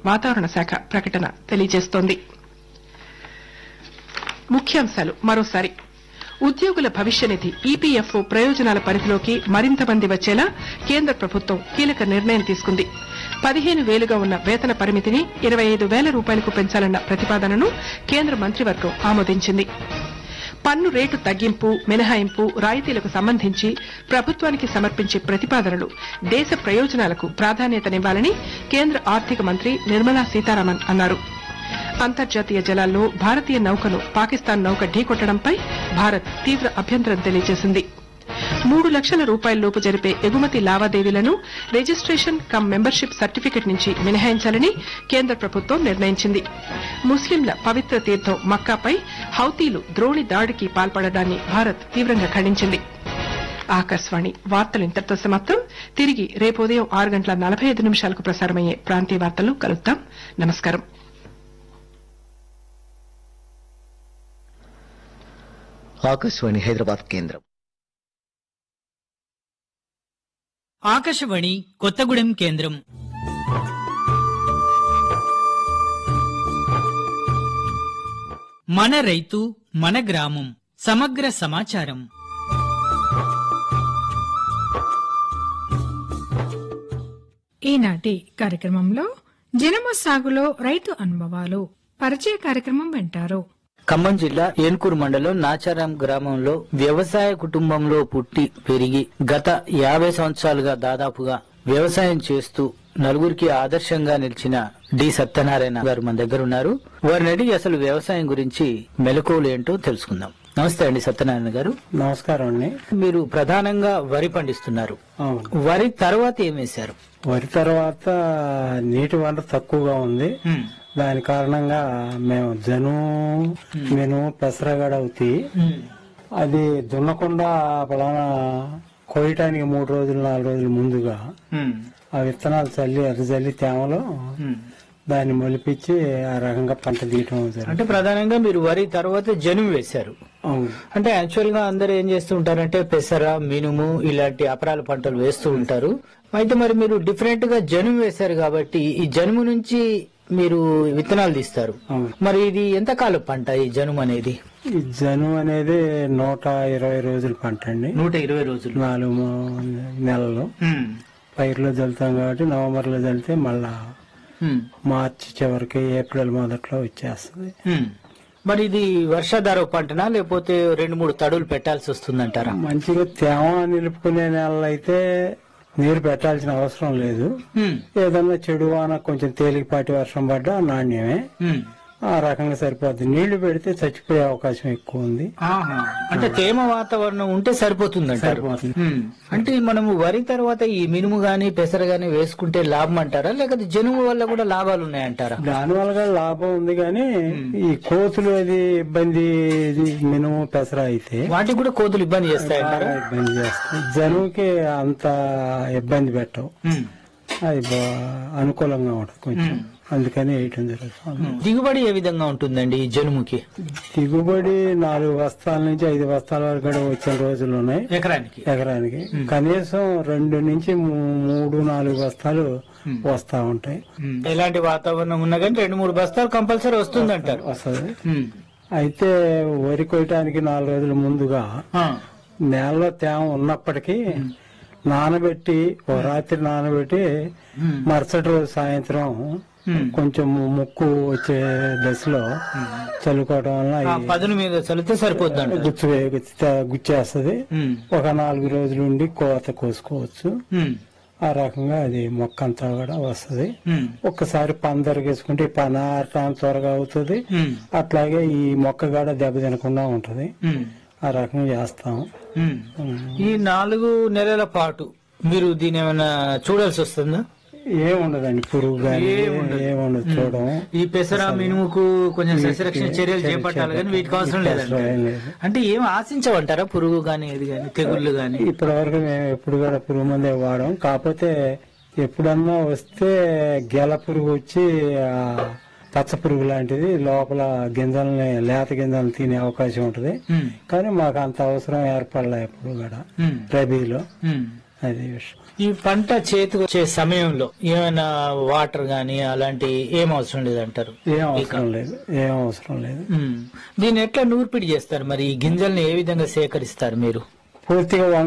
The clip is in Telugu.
వాతావరణ శాఖ ప్రకటన తెలియజేస్తోంది ముఖ్యాంశాలు మరోసారి ఉద్యోగుల భవిష్య నిధి ఈపీఎఫ్ఓ ప్రయోజనాల పరిధిలోకి మరింత మంది వచ్చేలా కేంద్ర ప్రభుత్వం కీలక నిర్ణయం తీసుకుంది పదిహేను వేలుగా ఉన్న వేతన పరిమితిని ఇరవై ఐదు వేల రూపాయలకు పెంచాలన్న ప్రతిపాదనను కేంద్ర మంత్రివర్గం ఆమోదించింది పన్ను రేటు తగ్గింపు మినహాయింపు రాయితీలకు సంబంధించి ప్రభుత్వానికి సమర్పించే ప్రతిపాదనలు దేశ ప్రయోజనాలకు ప్రాధాన్యతనివ్వాలని కేంద్ర ఆర్థిక మంత్రి నిర్మలా సీతారామన్ అన్నారు అంతర్జాతీయ జలాల్లో భారతీయ నౌకను పాకిస్తాన్ నౌక ఢీకొట్టడంపై భారత్ తీవ్ర అభ్యంతరం తెలియజేసింది మూడు లక్షల రూపాయలలోపు జరిపే ఎగుమతి లావాదేవీలను రిజిస్ట్రేషన్ కమ్ మెంబర్షిప్ సర్టిఫికెట్ నుంచి మినహాయించాలని కేంద్ర ప్రభుత్వం నిర్ణయించింది ముస్లింల పవిత్ర తీర్థం మక్కాపై హౌతీలు ద్రోణి దాడికి పాల్పడడాన్ని భారత్ తీవ్రంగా ఖండించింది ఆకాశవాణి వార్తలు ఇంతటితో సమాప్తం తిరిగి రేపు ఉదయం ఆరు గంటల నలభై ఐదు నిమిషాలకు ప్రసారమయ్యే ప్రాంతీయ వార్తలు కలుద్దాం నమస్కారం ఆకాశవాణి హైదరాబాద్ కేంద్రం ఆకాశవాణి కొత్తగూడెం కేంద్రం మన రైతు మన గ్రామం సమగ్ర సమాచారం ఈనాటి కార్యక్రమంలో జనమ సాగులో రైతు అనుభవాలు పరిచయ కార్యక్రమం వింటారు ఖమ్మం జిల్లా ఏన్కూరు మండలం నాచారం గ్రామంలో వ్యవసాయ కుటుంబంలో పుట్టి పెరిగి గత యాభై సంవత్సరాలుగా దాదాపుగా వ్యవసాయం చేస్తూ నలుగురికి ఆదర్శంగా నిలిచిన డి సత్యనారాయణ గారు మన దగ్గర ఉన్నారు వారిని అడిగి అసలు వ్యవసాయం గురించి మెలకువలు ఏంటో తెలుసుకుందాం నమస్తే అండి సత్యనారాయణ గారు నమస్కారం అండి మీరు ప్రధానంగా వరి పండిస్తున్నారు అవును. వరి తర్వాత ఏం వేశారు వరి తర్వాత నీటి వనరు తక్కువగా ఉంది హ్మ్. దాని కారణంగా మేము జను మెను పెసరగడ అవుతాయి హ్మ్. అది దున్నకుండా పలానా కోయటానికి మూడు రోజులు నాలుగు రోజులు ముందుగా హ్మ్. ఆ విత్తనాలు చల్లి అది చల్లి తేమలో హ్మ్. దాన్ని మొలిపించి ఆ రకంగా పంట తీయటం జరిగింది అంటే ప్రధానంగా మీరు వరి తర్వాత జనుము వేశారు అవును అంటే యాక్చువల్ గా అందరూ ఏం చేస్తూ ఉంటారంటే పెసర మినుము ఇలాంటి అపరాల పంటలు వేస్తూ ఉంటారు అయితే మరి మీరు డిఫరెంట్ గా జనుము వేశారు కాబట్టి ఈ జనుము నుంచి మీరు విత్తనాలు తీస్తారు అవును. మరి ఇది ఎంతకాలం పంట ఈ జనుము అనేది ఈ జను అనేది నూట ఇరవై రోజుల పంట అండి నూట ఇరవై రోజులు నాలుగు మూ- నెలలు హ్మ్. పైరులో చల్లుతాం కాబట్టి నవంబర్ లో చల్లితే మళ్ళా హ్మ్. మార్చి చివరికి ఏప్రిల్ మొదట్లో వచ్చేస్తుంది హ్మ్. మరి ఇది వర్షాధార పంటనా లేకపోతే రెండు మూడు తడులు పెట్టాల్సి వస్తుందంటారా మంచిగా తేమ నిలుపుకునే నెలలు అయితే నీరు పెట్టాల్సిన అవసరం లేదు హ్మ్. ఏదన్నా చెడు వాన కొంచెం తేలికపాటి వర్షం పడ్డా నాణ్యమే హ్మ్. ఆ రకంగా సరిపోద్ది నీళ్లు పెడితే చచ్చిపోయే అవకాశం ఎక్కువ ఉంది ఆహా. అంటే తేమ వాతావరణం ఉంటే సరిపోతుంది సరిపోతుంది. అంటే మనము వరి తర్వాత ఈ మినుము గాని పెసర గాని వేసుకుంటే లాభం అంటారా లేకపోతే జనుము వల్ల కూడా లాభాలు ఉన్నాయంటారా దాని వల్ల కూడా లాభం ఉంది కానీ ఈ కోతులు అది ఇబ్బంది ఇది మినుము పెసర అయితే వాటికి కూడా కోతులు ఇబ్బంది చేస్తాయంటారా బాగా ఇబ్బంది చేస్తాయి జనువుకి అంత ఇబ్బంది పెట్టవు ఉమ్. అది బా- అనుకూలంగా ఉంటుంది కొంచెం అందుకని వేయటం జరుగుతుంది దిగుబడి ఏ విధంగా ఉంటుందండి ఈ జనుముకి దిగుబడి నాలుగు బస్తాల నుంచి ఐదు బస్తాల వరకు కూడా వచ్చిన రోజులు ఉన్నాయి ఎకరానికి ఎకరానికి కనీసం రెండు నుంచి మూ- మూడు నాలుగు బస్తాలు వస్తా ఉంటాయి ఉమ్. ఎలాంటి వాతావరణం ఉన్నా కానీ రెండు మూడు బస్తాలు కంపల్సరీ వస్తుందంటారు వస్తుంది ఉమ్. అయితే వరి కొయ్యటానికి నాలుగు రోజుల ముందుగా ఆ. నేలలో తేమ ఉన్నప్పటికీ నానబెట్టి ఓ రాత్రి నానబెట్టి మరుసటి రోజు సాయంత్రం కొంచెం ముక్కు వచ్చే దశలో చల్లుకోవడం వల్ల ఆ ఈ పదును మీద చలితే సరిపోద్ది గుచ్చు గుచ్చేస్తుంది ఒక నాలుగు రోజులు ఉండి కోత కోసుకోవచ్చు ఆ రకంగా అది మొక్క అంతా కూడా వస్తుంది ఒక్కసారి పందరగేసుకుంటే ఈ పని ఆరటం త్వరగా అవుతుంది అట్లాగే ఈ మొక్క కూడా దెబ్బ తినకుండా ఉంటది ఆ రకంగా చేస్తాం ఈ నాలుగు నెలల పాటు మీరు దీని ఏమైనా చూడాల్సి వస్తుందా ఏముండదండి పురుగు కానీ ఏముండదు చూడడం ఈ పెసర మినుముకు కొంచెం సస్యరక్షణ చర్యలు చేపట్టాలి కానీ వీటికి అవసరం లేదండి ఏం లేదు. అంటే ఏం ఆశించమంటారా పురుగు గాని ఏది గాని తెగుళ్ళు గాని ఇప్పటి వరకు మేము ఎప్పుడు కూడా పురుగు మందే వాడాం కాకపోతే ఎప్పుడన్నా వస్తే గెల పురుగు వచ్చి ఆ పచ్చ పురుగు లాంటిది లోపల గింజల్ని లేత గింజల్ని తినే అవకాశం ఉంటది ఉమ్, కానీ మాకు అంత అవసరం ఏర్పడలే ఎప్పుడు కూడా ఉమ్, రబీలో ఉమ్. అది విషయం ఈ పంట చేతికి వచ్చే సమయంలో ఏమైనా వాటర్ గాని అలాంటి ఏం అవసరం లేదంటారు ఏం అవసరం లేదు ఏం అవసరం లేదు ఉమ్. దీన్ని ఎట్లా నూర్పిడి చేస్తారు మరి ఈ గింజల్ని ఏ విధంగా సేకరిస్తారు మీరు పూర్తిగా వంగ